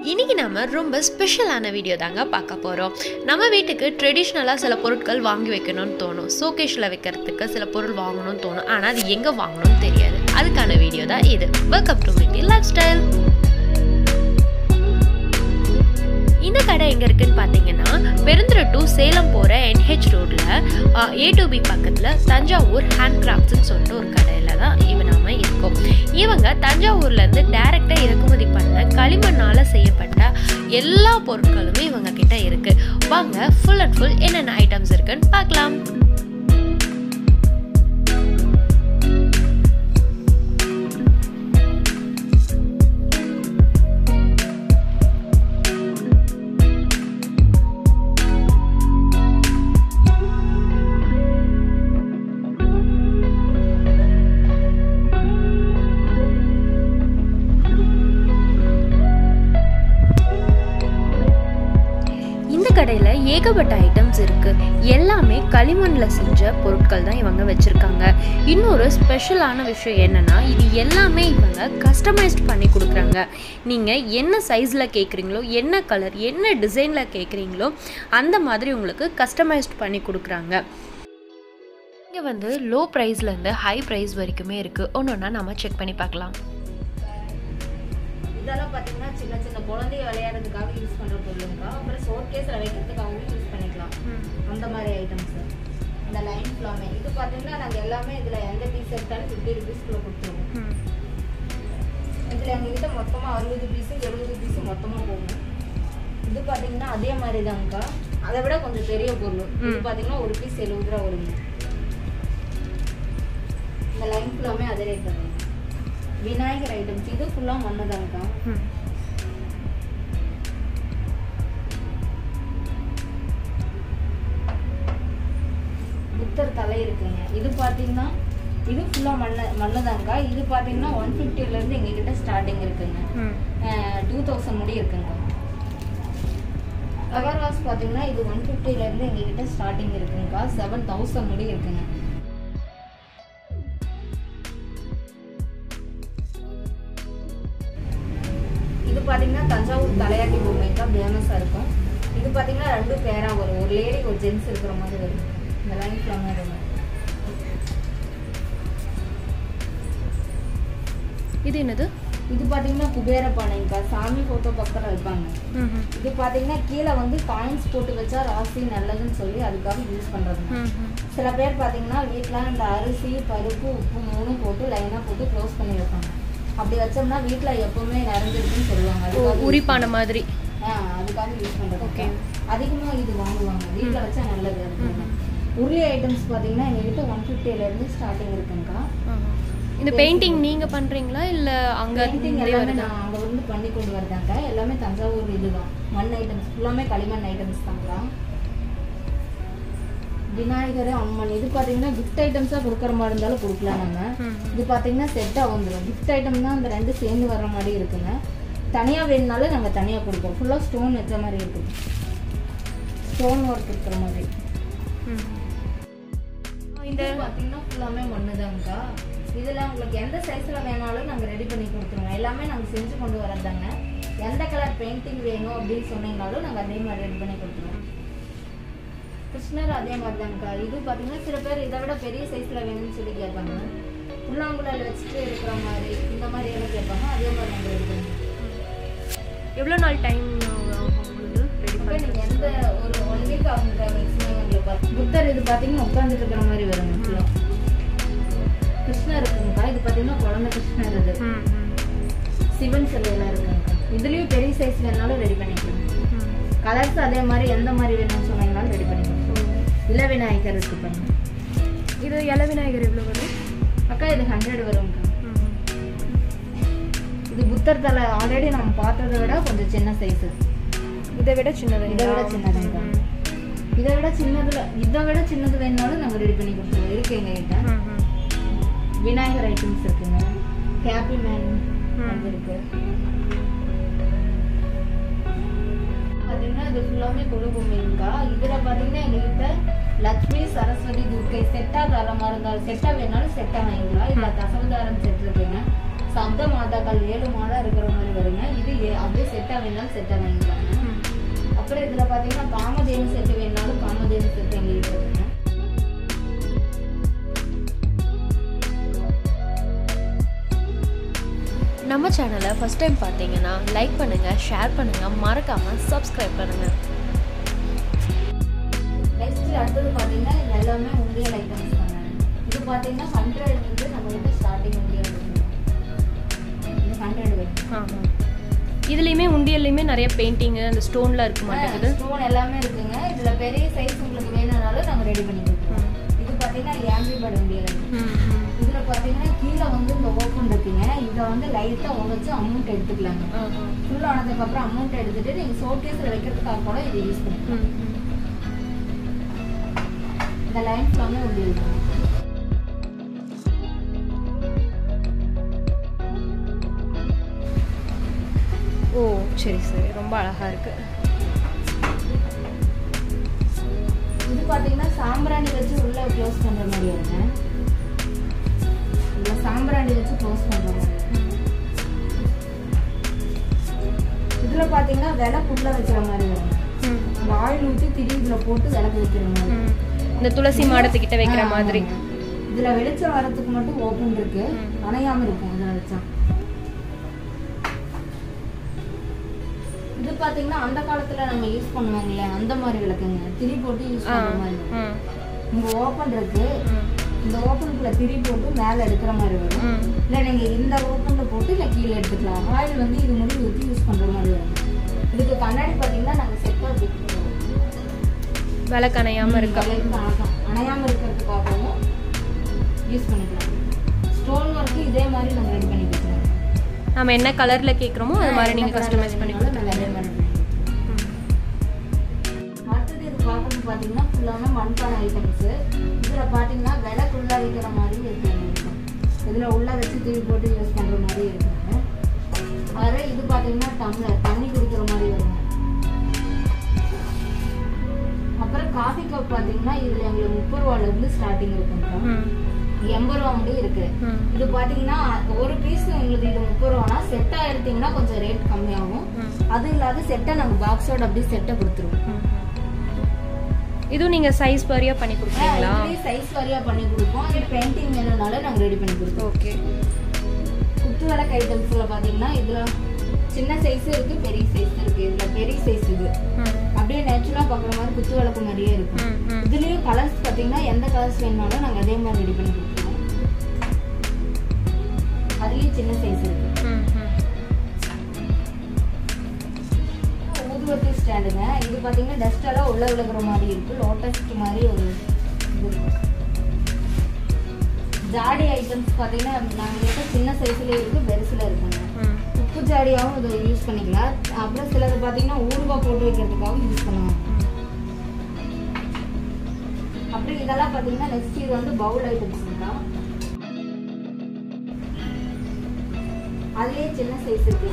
இன்னைக்கு நம்ம ரொம்ப ஸ்பெஷலான வீடியோ தாங்க பார்க்க போகிறோம் நம்ம வீட்டுக்கு ட்ரெடிஷ்னலாக சில பொருட்கள் வாங்கி வைக்கணும்னு தோணும் ஷோகேஷில் வைக்கிறதுக்கு சில பொருள் வாங்கணும்னு தோணும் ஆனால் அது எங்கே வாங்கணும்னு தெரியாது அதுக்கான வீடியோ தான் இது welcome to Mitti lifestyle இந்த கடை எங்கே இருக்குன்னு பார்த்தீங்கன்னா பெருந்துறை டு சேலம் போகிற என்ஹெச் ரோட்டில் ஏ டு பி பக்கத்தில் தஞ்சாவூர் ஹேண்ட் கிராஃப்ட்ஸ்னு சொல்லிட்டு ஒரு கடையில் தான் இவன் நாம இருக்கோம் இவங்க தஞ்சாவூர்லேருந்து டைரெக்டாக இறக்குமதி பண்ண களிமண்ணால் செய்யப்பட்ட எல்லா பொருட்களுமே இவங்க கிட்ட இருக்கு வாங்க ஃபுல் அண்ட் ஃபுல் என்னென்ன ஐட்டம்ஸ் இருக்குன்னு பார்க்கலாம் இந்த கடையில் ஏகப்பட்ட ஐட்டம்ஸ் இருக்குது எல்லாமே களிமண்ணில் செஞ்ச பொருட்கள் தான் இவங்க வச்சுருக்காங்க இன்னொரு ஸ்பெஷலான விஷயம் என்னென்னா இது எல்லாமே இவங்க கஸ்டமைஸ்ட் பண்ணி கொடுக்குறாங்க நீங்கள் என்ன சைஸில் கேட்குறீங்களோ என்ன கலர் என்ன டிசைனில் கேட்குறீங்களோ அந்த மாதிரி உங்களுக்கு கஸ்டமைஸ்ட் பண்ணி கொடுக்குறாங்க இங்கே வந்து லோ ப்ரைஸ்லேருந்து ஹை ப்ரைஸ் வரைக்குமே இருக்குது ஒன்று ஒன்றா நம்ம செக் பண்ணி பார்க்கலாம் இதெல்லாம் பார்த்தீங்கன்னா சின்ன சின்ன குழந்தைய விளையாடுறதுக்காக யூஸ் பண்ணுற பொருளுங்கக்கா அப்புறம் சோட் கேஸில் வைக்கிறதுக்காகவும் யூஸ் பண்ணிக்கலாம் அந்த மாதிரி ஐட்டம்ஸ் இந்த லைன் ஃப்ளாமே இது பார்த்தீங்கன்னா நாங்கள் எல்லாமே இதில் எந்த பீஸ் எடுத்தாலும் ஃபிஃப்டி ருபீஸ்க்குள்ளே கொடுத்துருவோம் இதில் எங்ககிட்ட மொத்தமாக அறுபது பீஸு எழுபது பீஸு மொத்தமாக போகும் இது பார்த்தீங்கன்னா அதே மாதிரி தான்க்கா அதை விட கொஞ்சம் பெரிய பொருள் இது பார்த்தீங்கன்னா ஒரு பீஸ் எழுபது ரூபா வருங்க இந்த லைன் ஃபுல்லாமே அதே ரேட் தான் விநாயகர் ஐட்டம்ஸ் இது ஃபுல்லாக மண்ணு தான்க்கா புத்தர் தலை இருக்குங்க இது பார்த்தீங்கன்னா இது ஃபுல்லாக மண்ணு மண்ணு தான்க்கா இது பார்த்தீங்கன்னா ஒன் ஃபிஃப்டிலேருந்து எங்ககிட்ட ஸ்டார்டிங் இருக்குங்க டூ தௌசண்ட் முடி இருக்குங்க கவர் வாஷ் பார்த்தீங்கன்னா இது ஒன் ஃபிஃப்டிலேருந்து எங்ககிட்ட ஸ்டார்டிங் இருக்குங்கக்கா செவன் தௌசண்ட் முடி இருக்குங்க இது பார்த்தீங்கன்னா தஞ்சாவூர் தலையாட்டி பொம்மைக்கு தான் ஃபேமஸாக இருக்கும் இது பார்த்தீங்கன்னா ரெண்டு பேராக வரும் ஒரு லேடி ஒரு ஜென்ஸ் இருக்கிற மாதிரி வரும் இந்த லைன் ஃப்ளமாக இருக்கும் இது என்னது இது பார்த்தீங்கன்னா குபேர பானைங்கக்கா சாமி ஃபோட்டோ பக்கத்தில் வைப்பாங்க இது பார்த்தீங்கன்னா கீழே வந்து காயின்ஸ் போட்டு வச்சா ராசி நல்லதுன்னு சொல்லி அதுக்காக யூஸ் பண்ணுறதுங்க சில பேர் பார்த்தீங்கன்னா வீட்டில் இந்த அரிசி பருப்பு உப்பு மூணும் போட்டு லைனாக போட்டு க்ளோஸ் பண்ணி வைப்பாங்க அப்படி வச்சோம்னா வீட்டில் எப்பவுமே நிறைஞ்சிருக்குன்னு சொல்லுவாங்க அதுக்காக use உரிப்பான மாதிரி ஆ, அதுக்காக யூஸ் பண்றது Okay. அதிகமா இது வாங்குவாங்க வீட்ல வச்சா நல்லது அதுக்காக. உருளி ஐட்டம்ஸ் பாத்தீங்கன்னா எங்ககிட்ட ஒன் ஃபிஃப்டில இருந்து ஸ்டார்டிங் இருக்குங்கக்கா இந்த பெயிண்டிங் நீங்க பண்றீங்களா இல்ல அங்க பெயிண்டிங் இருந்தே எல்லாமே வருதா நான் அங்க இருந்து பண்ணி கொண்டு வரதாங்க எல்லாமே தஞ்சாவூர் இதுதான் மண் ஐட்டம்ஸ் ஃபுல்லாமே களிமண் ஐட்டம்ஸ் தாங்களா விநாயகர் அம்மன் இது பாத்தீங்கன்னா கிஃப்ட் ஐட்டம்ஸா கொடுக்குற மாதிரி இருந்தாலும் கொடுக்கலாம் நம்ம ம். இது பாத்தீங்கன்னா செட்டாக வந்துடும் கிஃப்ட் ஐட்டம் தான் அந்த ரெண்டு சேர்ந்து வர்ற மாதிரி இருக்குங்க தனியா வேணுனாலும் நாங்க தனியா கொடுப்போம் ஃபுல்லா ஸ்டோன் வச்ச மாதிரி இருக்குது ஸ்டோன் ஒர்க் இருக்கிற மாதிரி இந்த இது பார்த்தீங்கன்னா ஃபுல்லாமே மண்ணு தாங்கக்கா இதில் உங்களுக்கு எந்த சைஸில் வேணாலும் நாங்கள் ரெடி பண்ணி கொடுத்துருவோம் எல்லாமே நாங்கள் செஞ்சு கொண்டு வரதாங்க எந்த கலர் பெயிண்டிங் வேணும் அப்படின்னு சொன்னீங்கனாலும் நாங்கள் அதே மாதிரி ரெடி பண்ணி கொடுத்துருவோம் கிருஷ்ணர் அதே மாதிரி தாங்கக்கா இது பார்த்தீங்கன்னா சில பேர் இதை விட பெரிய சைஸில் வேணும்னு சொல்லி கேட்பாங்க புல்லாங்குழல் வச்சுட்டு இருக்கிற மாதிரி இந்த மாதிரி எல்லாம் கேட்பாங்க அதே மாதிரி நாங்கள் ரெடி பண்ணுவோம் எவ்வளவு நாள் டைம் உங்களுக்கு ரெடி அப்போ நீங்கள் எந்த ஒரு ஒன் வீக் ஆகுங்க மேக்ஸிமம் எங்களுக்கு பார்த்து புத்தர் இது பார்த்தீங்கன்னா உட்காந்துட்டு இருக்கிற மாதிரி வருங்க ஃபுல்லாக கிருஷ்ணர் இருக்குங்கக்கா இது பார்த்தீங்கன்னா குழந்தை கிருஷ்ணர் இது சிவன் சிலையெல்லாம் இருக்குங்கக்கா இதுலேயும் பெரிய சைஸ் வேணாலும் ரெடி பண்ணிக்கலாம் கலர்ஸ் அதே மாதிரி எந்த மாதிரி வேணும்னு சொன்னீங்கனாலும் ரெடி பண்ணிக்கலாம் இள விநாயகர் இருக்கு பாருங்க இது இல விநாயகர் எவ்வளவு வரும் அக்கா இது ஹண்ட்ரட் வரும்க்கா இது புத்தர் தலை ஆல்ரெடி நம்ம பார்த்ததை விட கொஞ்சம் சின்ன சைஸு இதை விட சின்னது இதை விட சின்னதுங்க இதை விட சின்னதுல இதை விட சின்னது வேணுனாலும் நாங்கள் ரெடி பண்ணி கொடுத்துருவோம் இருக்கு எங்ககிட்ட விநாயகர் ஐட்டம்ஸ் இருக்குங்க ஹாப்பி மேன் அது இருக்கு பார்த்தீங்கன்னா இது ஃபுல்லாமே கொழு பொம்மைங்கக்கா இதில் பார்த்தீங்கன்னா எங்ககிட்ட லக்ஷ்மி சரஸ்வதி துர்க்கை செட்டாக தர மாதிரி இருந்தாலும் செட்டாக வேணாலும் செட்டாக வாங்கிக்கலாம் இதில் தசவதாரம் செட் இருக்குங்க சப்த மாதாக்கள் ஏழு மாதம் இருக்கிற மாதிரி வருங்க இது ஏ- அப்படியே செட்டாக வேணாலும் செட்டாக வாங்கிக்கலாங்க அப்புறம் இதில் பார்த்தீங்கன்னா காமதேனு செட்டு வேணாலும் காமதேனு செட்டு எங்களுக்கு இருக்குங்க நம்ம சேனலை ஃபஸ்ட் டைம் பார்த்தீங்கன்னா லைக் பண்ணுங்கள் ஷேர் பண்ணுங்கள் மறக்காமல் சப்ஸ்கிரைப் பண்ணுங்கள் நெக்ஸ்ட் அடுத்தது பார்த்தீங்கன்னா இது எல்லாமே உண்டியல் ஐட்டம்ஸ் தாங்க இது பார்த்தீங்கன்னா ஹண்ட்ரட் வந்து நம்ம கிட்ட ஸ்டார்டிங் உண்டியல் இருக்குங்க இது ஹண்ட்ரட் வேணும் இதுலேயுமே உண்டியல்லையுமே நிறைய பெயிண்டிங்கு அந்த ஸ்டோன்லாம் இருக்க மாட்டேங்குது ஸ்டோன் எல்லாமே இருக்குங்க இதுல பெரிய சைஸ் உங்களுக்கு வேணும்னாலும் நாங்க ரெடி பண்ணி கொடுக்குறோம் இது பாத்தீங்கன்னா ஆம்பிள் பட் உண்டியல் இதுல பாத்தீங்கன்னா கீழே வந்து இந்த ஓப்பன் இருக்குங்க இதை வந்து லைட்டா உடைச்சு அமௌண்ட் எடுத்துக்கலாங்க ஃபுல் ஆனதுக்கு அப்புறம் அமௌண்ட் எடுத்துட்டு நீங்க ஷோகேஸ்ல வைக்கிறதுக்காக கூட இதை யூஸ் பண்ணிக்கலாம் இந்த லைன் ஃபுல்லாமே உண்டியல் தான் ஓ சரி சரி ரொம்ப அழகாக இருக்குது இது பாத்தீங்கன்னா சாம்பிராணி வச்சு உள்ள க்ளோஸ் பண்ற மாதிரி வருங்க இதுல சாம்பிராணி வச்சு க்ளோஸ் பண்ற மாதிரி இதுல பாத்தீங்கன்னா விளக்குள்ள வைக்கிற மாதிரி வருங்க அந்த ஆயில் ஊற்றி திரி இதுல போட்டு விளக்கு வைக்கிற மாதிரி இந்த துளசி மாடத்துக்கிட்ட வைக்கிற ஆ, மாதிரி ஆமாங்க. இதுல வெளிச்சம் வரதுக்கு மட்டும் ஓப்பன் இருக்கு அணையாம இருக்கும் இதுல வச்சா இது பாத்தீங்கன்னா அந்த காலத்துல நம்ம யூஸ் பண்ணுவாங்கல்ல அந்த மாதிரி விளக்குங்க திரி போட்டு யூஸ் ஆ பண்ற மாதிரி வரும். ம் இங்க ஓப்பன் இருக்கு ம் இந்த ஓப்பனுக்குள்ள திரி போட்டு மேல எடுக்கிற மாதிரி வரும் ம் இல்ல நீங்க இந்த ஓப்பன்ல போட்டு இல்ல கீழே எடுத்துக்கலாம் ஆயில் வந்து இது முடி ஊற்றி யூஸ் பண்ற மாதிரி வரும் இதுக்கு கண்ணாடி பாத்தீங்கன்னா நாங்க செட்டா விளக்கணையாமல் இருக்கா அணையாம இருக்கிறதுக்காகவும் யூஸ் பண்ணிக்கலாம் ஸ்டோன் ஒர்க்கு இதே மாதிரி நம்ம ரெடி பண்ணி கொடுக்கலாம் நம்ம என்ன கலரில் கேட்குறோமோ அது மாதிரி நீங்கள் கஸ்டமைஸ் பண்ணி கொடுக்கலாம் அதே மாதிரி பண்ணி கொடுக்கலாம். அடுத்தது இது பார்க்கணும் பார்த்தீங்கன்னா ஃபுல்லான மண்பானை ஐட்டம்ஸ் இதில் பார்த்தீங்கன்னா விளக்குள்ள வைக்கிற மாதிரி இருக்குங்க இருக்கும் இதில் உள்ள வச்சு தூக்கி போட்டு யூஸ் பண்ணுற மாதிரி இருக்குங்க வேற இது பார்த்தீங்கன்னா டம்ளர் தண்ணி குடிக்கிற மாதிரி வருங்க அப்புறம் காஃபி கப் பார்த்தீங்கன்னா இதில் எங்களுக்கு முப்பது ரூபாலேருந்து ஸ்டார்டிங் இருக்குங்க ம் எண்பது ரூபா முடியும் இருக்கு ம் இது பாத்தீங்கன்னா ஒரு பீஸ் உங்களுக்கு இது முப்பது ரூபானா செட்டா எடுத்தீங்கன்னா கொஞ்சம் ரேட் கம்மியாகும் ம் அது இல்லாத செட்டை நம்ம பாக்ஸோட அப்படியே செட்டை கொடுத்துருவோம் ம். இதுவும் நீங்கள் சைஸ் வாரியாக பண்ணி கொடுக்குறீங்களா சைஸ் வாரியா பண்ணி கொடுப்போம் அது பெயிண்டிங் வேணும்னாலும் நாங்க ரெடி பண்ணி கொடுப்போம் ஓகே குத்து விளக்கு ஐட்டம்ஸ்ல பாத்தீங்கன்னா இதுல சின்ன சைஸ் இருக்கு பெரிய சைஸ் இருக்கு இதுல பெரிய சைஸ் இது ம் அப்படியே நேச்சுரலா பாக்குற மாதிரி குத்து விளக்கு மாதிரியே இருக்கும் ம் ம் இதுலயும் கலர்ஸ் பாத்தீங்கன்னா எந்த கலர்ஸ் வேணும்னாலும் நாங்க அதே மாதிரி ரெடி பண்ணி கொடுப்போம் அதுலயும் சின்ன சைஸ் இருக்கு ம் ம் ஊதுவத்தி ஸ்டாண்டுங்க இது பாத்தீங்கன்னா டஸ்ட் எல்லாம் உள்ள விழுகிற மாதிரி இருக்கு லோட்டஸ் மாதிரி ஒரு இது இருக்கும். ஜாடி ஐட்டம்ஸ் பாத்தீங்கன்னா நாங்க கிட்ட சின்ன சைஸ்ல இருக்கு பெருசுல இருக்குங்க ம் உப்பு ஜாடியாவும் இதை யூஸ் பண்ணிக்கலாம் அப்புறம் சிலது பாத்தீங்கன்னா ஊறுகாய் போட்டு வைக்கிறதுக்காகவும் யூஸ் பண்ணுவாங்க அப்புறம் இதெல்லாம் பாத்தீங்கன்னா நெக்ஸ்ட் இது வந்து பவுல் ஐட்டம்ஸ் தான் அதுலயே சின்ன சைஸ் இருக்கு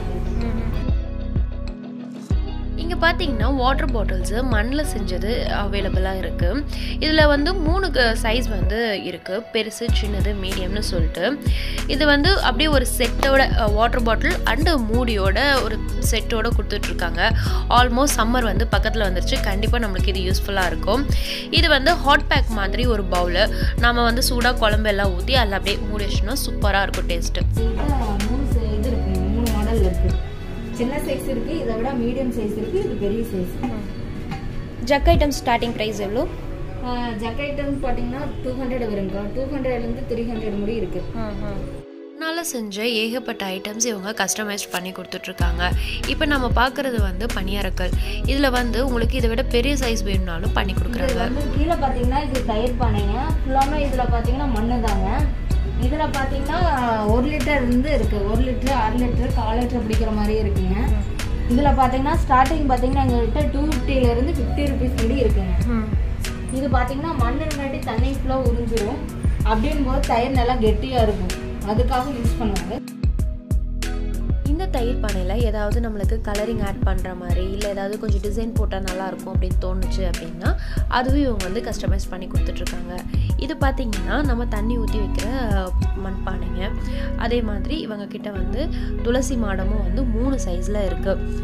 இங்கே பார்த்தீங்கன்னா வாட்டர் பாட்டில்ஸு மண்ணில் செஞ்சது அவைலபிளாக இருக்குது இதில் வந்து மூணு சைஸ் வந்து இருக்குது பெருசு சின்னது மீடியம்னு சொல்லிட்டு இது வந்து அப்படியே ஒரு செட்டோட வாட்டர் பாட்டில் அண்டு மூடியோட ஒரு செட்டோட கொடுத்துட்ருக்காங்க ஆல்மோஸ்ட் சம்மர் வந்து பக்கத்தில் வந்துருச்சு கண்டிப்பாக நம்மளுக்கு இது யூஸ்ஃபுல்லாக இருக்கும் இது வந்து ஹாட் பேக் மாதிரி ஒரு பவுலு நம்ம வந்து சூடாக குழம்பு எல்லாம் ஊற்றி அதில் அப்படியே மூடி வச்சோம்னா சூப்பராக இருக்கும் டேஸ்ட்டு இதுல மூணு சை- இது இருக்கு மூணு மாடல் இருக்கு சின்ன சைஸ் இருக்கு இதை விட மீடியம் சைஸ் இருக்கு இது பெரிய size jug item starting price எவ்வளோ ஜக் ஐட்டம் பார்த்தீங்கன்னா டூ ஹண்ட்ரட் வருங்க டூ ஹண்ட்ரட்லேருந்து த்ரீ ஹண்ட்ரட் முடி இருக்கு மண்ணால் செஞ்ச ஏகப்பட்ட ஐட்டம்ஸ் இவங்க கஸ்டமைஸ் பண்ணி கொடுத்துட்ருக்காங்க இப்போ நம்ம பார்க்குறது வந்து பணியாரக்கல் இதில் வந்து உங்களுக்கு இதை விட பெரிய சைஸ் வேணும்னாலும் பண்ணி இது கொடுக்குறாங்க வந்து கீழே பார்த்தீங்கன்னா இது தயிர் பானைங்க ஃபுல்லாமே இதில் பார்த்தீங்கன்னா மண்ணு தாங்க இதில் பார்த்தீங்கன்னா ஒரு லிட்டர் இருந்து இருக்கு ஒரு லிட்டர் அரை லிட்டர் கால் லிட்டர் பிடிக்கிற மாதிரி இருக்குங்க இதில் பார்த்தீங்கன்னா ஸ்டார்டிங் பார்த்தீங்கன்னா எங்கள்கிட்ட டூ ஃபிஃப்டிலேருந்து ஃபிஃப்டி ருபீஸ் முடி இருக்குங்க இது பார்த்தீங்கன்னா மண்ணு முன்னாடி தண்ணி ஃபுல்லாக உறிஞ்சிரும் அப்படின் போது தயிர் நல்லா கெட்டியாக இருக்கும் அதுக்காக யூஸ் பண்ணுவாங்க இந்த தயிர் பானையில் ஏதாவது நம்மளுக்கு கலரிங் ஆட் பண்ணுற மாதிரி இல்லை ஏதாவது கொஞ்சம் டிசைன் போட்டால் நல்லாயிருக்கும் அப்படின்னு தோணுச்சு அப்படின்னா அதுவும் இவங்க வந்து கஸ்டமைஸ் பண்ணி கொடுத்துட்ருக்காங்க இது பார்த்திங்கன்னா நம்ம தண்ணி ஊற்றி வைக்கிற மண்பானைங்க அதே மாதிரி இவங்க கிட்ட வந்து துளசி மாடமும் வந்து மூணு சைஸில் இருக்குது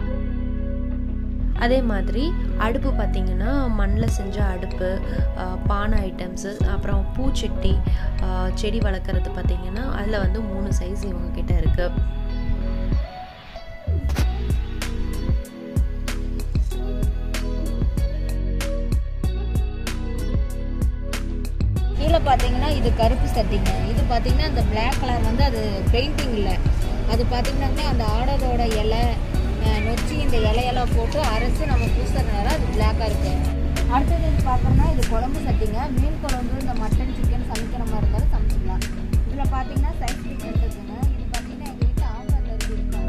அதே மாதிரி அடுப்பு பார்த்திங்கன்னா மண்ணில் செஞ்ச அடுப்பு பானை ஐட்டம்ஸு அப்புறம் பூச்செட்டி செடி வளர்க்குறது பார்த்திங்கன்னா அதில் வந்து மூணு சைஸ் இவங்க கிட்ட இருக்குது கீழே பார்த்தீங்கன்னா இது கருப்பு சட்டிங்க இது பார்த்தீங்கன்னா அந்த பிளாக் கலர் வந்து அது பெயிண்டிங் இல்லை அது பார்த்தீங்கன்னா அந்த ஆடதோட இலை அஹ், நொச்சி இந்த இலையெல்லாம் போட்டு அரைச்சு நம்ம பூசுறதுனால அது பிளாக்காக இருக்கு அடுத்தது இது பார்த்தோம்னா இது குழம்பு சட்டிங்க மீன் குழம்பு இந்த மட்டன் சிக்கன் சமைக்கிற மாதிரி இருந்தாலும் சமைச்சிக்கலாம் இதில் பார்த்தீங்கன்னா சைஸ் டிஃப்ரெண்ட் இருக்குங்க இது பார்த்தீங்கன்னா எங்கள் வீட்டில் ஆஃபரில் இருக்கு இருக்காங்க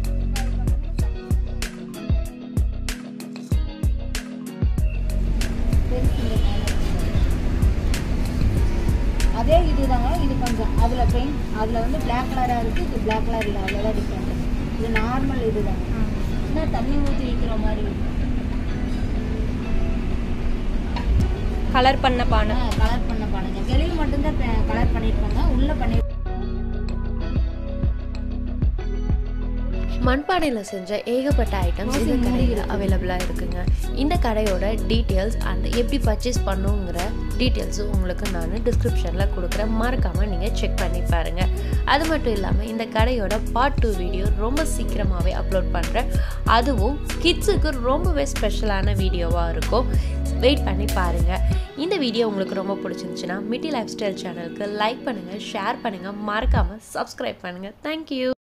அதே இதுதாங்க இது கொஞ்சம் அதில் பெயிண்ட் அதில் வந்து பிளாக் கலராக இருக்குது இது பிளாக் கலர் இல்லை அவ்வளோதான் டிஃப்ரெண்ட் இது நார்மல் இதுதான் இன்னும் தண்ணி ஊற்றி வைக்கிற மாதிரி இருக்கு கலர் பண்ண பானை கலர் பண்ண பாருங்க வெளியே மட்டும்தான் கலர் பண்ணியிருப்பாங்க உள்ளே பண்ணி மண்பானையில் செஞ்ச ஏகப்பட்ட ஐட்டம்ஸ் இந்த கடையில் அவைலபிளாக இருக்குங்க இந்த கடையோட டீட்டெயில்ஸ் அண்ட் எப்படி பர்ச்சேஸ் பண்ணுங்கிற டீட்டெயில்ஸும் உங்களுக்கு நான் டிஸ்கிரிப்ஷனில் கொடுக்குறேன் மறக்காமல் நீங்கள் செக் பண்ணி பாருங்கள் அது மட்டும் இல்லாமல் இந்த கடையோட பார்ட் டூ வீடியோ ரொம்ப சீக்கிரமாகவே அப்லோட் பண்ணுறேன் அதுவும் கிட்ஸுக்கு ரொம்பவே ஸ்பெஷலான வீடியோவாக இருக்கும் வெயிட் பண்ணி பாருங்கள் இந்த வீடியோ உங்களுக்கு ரொம்ப பிடிச்சிருந்துச்சுன்னா மிட்டி லைஃப் ஸ்டைல் சேனலுக்கு லைக் பண்ணுங்கள் ஷேர் பண்ணுங்கள் மறக்காமல் சப்ஸ்கிரைப் பண்ணுங்கள் தேங்க்யூ